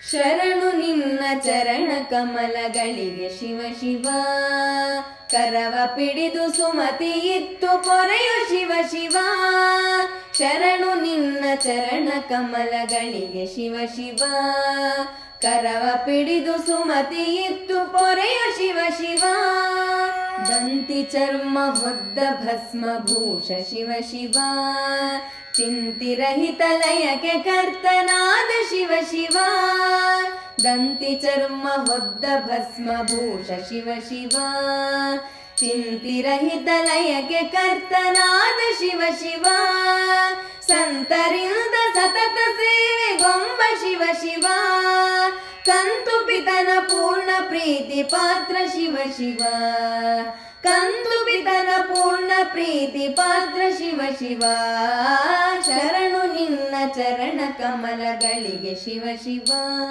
ಶರಣು ನಿನ್ನ ಚರಣ ಕಮಲಗಳಿಗೆ ಶಿವ ಶಿವ ಕರವ ಪಿಡಿದು ಸುಮತಿ ಇತ್ತು ಪೊರೆಯು ಶಿವ ಶಿವ ಶರಣು ನಿನ್ನ ಚರಣ ಕಮಲಗಳಿಗೆ ಶಿವ ಶಿವ ಕರವ ಪಿಡಿದು ಸುಮತಿ ಇತ್ತು ಪೊರೆಯು ಶಿವ ಶಿವ ದಂತಿ ಚರ್ಮ ಹೊದ್ದ ಭಸ್ಮ ಭೂಷ ಶಿವ ಶಿವ ಚಿಂತಿರಹಿತ ಲಯಕ್ಕೆ ಕರ್ತನಾದ ಶಿವ ಶಿವ ದಂತಿ ಚರ್ಮ ಹೊದ್ದ ಭಸ್ಮ ಭೂಷ ಶಿವ ಶಿವ ಚಿಂತಿರಹಿತ ಲಯಕ್ಕೆ ಕರ್ತನಾದ ಶಿವ ಶಿವ ಸಂತರಿಂದ ಸತತ ಸೇವೆ ಗೊಂಬ ಶಿವ ಶಿವ ಕಂತು ಪಿತನ ಪೂರ್ಣ ಪ್ರೀತಿ ಪಾತ್ರ ಶಿವ ಶಿವ ಕಂತು ಪಿತನ ಪೂರ್ಣ ಪ್ರೀತಿ ಪಾತ್ರ ಶಿವ ಶಿವ ಶರಣು ನಿನ್ನ ಚರಣ ಕಮಲಗಳಿಗೆ ಶಿವ ಶಿವ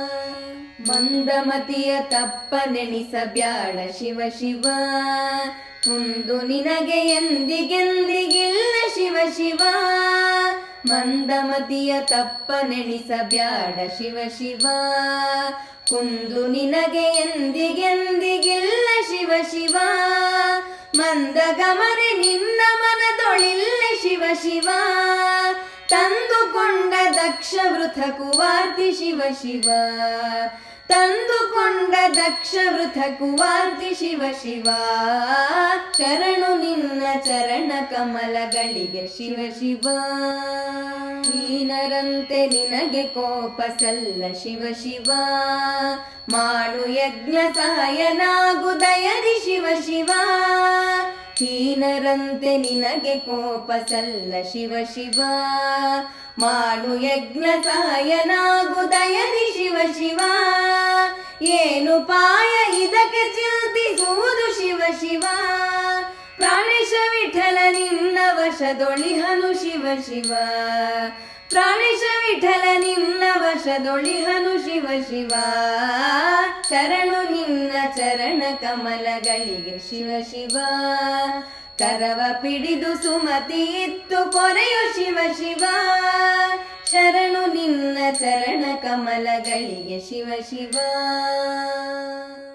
ಮಂದಮತಿಯ ತಪ್ಪ ನೆಣಿಸಬ್ಯಾಡ ಶಿವ ಶಿವ ಕುಂದು ನಿನಗೆ ಎಂದಿಗೆಂದಿಗಿಲ್ಲ ಶಿವ ಶಿವ ಮಂದಮತಿಯ ತಪ್ಪ ನೆಣಿಸಬ್ಯಾಡ ಶಿವ ಶಿವ ಕುಂದು ನಿನಗೆ ಎಂದಿಗೆಂದಿಗಿಲ್ಲ ಶಿವ ಶಿವ ಮಂದ ಗಮನೆ ನಿನ್ನ ಮನದೊಳಿಲ್ಲ ಶಿವ ಶಿವ ತಂದುಕೊಂಡ ದಕ್ಷ ವೃಥ ಕುವಾರ್ತಿ ಶಿವ ಶಿವ ತಂದುಕೊಂಡ ದಕ್ಷ ವೃಥ ಕುವಾರ್ತಿ ಶಿವ ಶಿವ ಶರಣು ನಿನ್ನ ಚರಣ ಕಮಲಗಳಿಗೆ ಶಿವ ಶಿವ ಹೀನರಂತೆ ನಿನಗೆ ಕೋಪ ಸಲ್ಲ ಶಿವ ಶಿವ ಮಾಡು ಯಜ್ಞ ಸಹಾಯನಾಗು ದಯದಿ ಶಿವ ಶಿವ ಹೀನರಂತೆ ನಿನಗೆ ಕೋಪ ಸಲ್ಲ ಶಿವ ಶಿವ ಮಾಡು ಯಜ್ಞ ಸಹಾಯನಾಗು ದಯದಿ ಶಿವ ಶಿವ ಏನು ಪಾಯ ಇದಕ್ಕೆ ಚಿಂತಿಸುವುದು ಶಿವ ಶಿವ ಪ್ರಾಣೇಶ ವಿಠಲ ನಿನ್ನ ವಶದೊಳಿಹನು ಶಿವ ಶಿವ ಪ್ರಾಣೇಶ ವಿಠಲ ನಿನ್ನ ವಶದೊಳಿಹನು ಶಿವ ಶಿವ ಶರಣು ನಿನ್ನ ಚರಣ ಕಮಲಗಳಿಗೆ ಶಿವ ಶಿವ ಕರವ ಪಿಡಿದು ಸುಮತಿ ಇತ್ತು ಪೊರೆಯು ಶಿವ ಶಿವ ಶರಣು ನಿನ್ನ ಚರಣ ಕಮಲಗಳಿಗೆ ಶಿವ ಶಿವ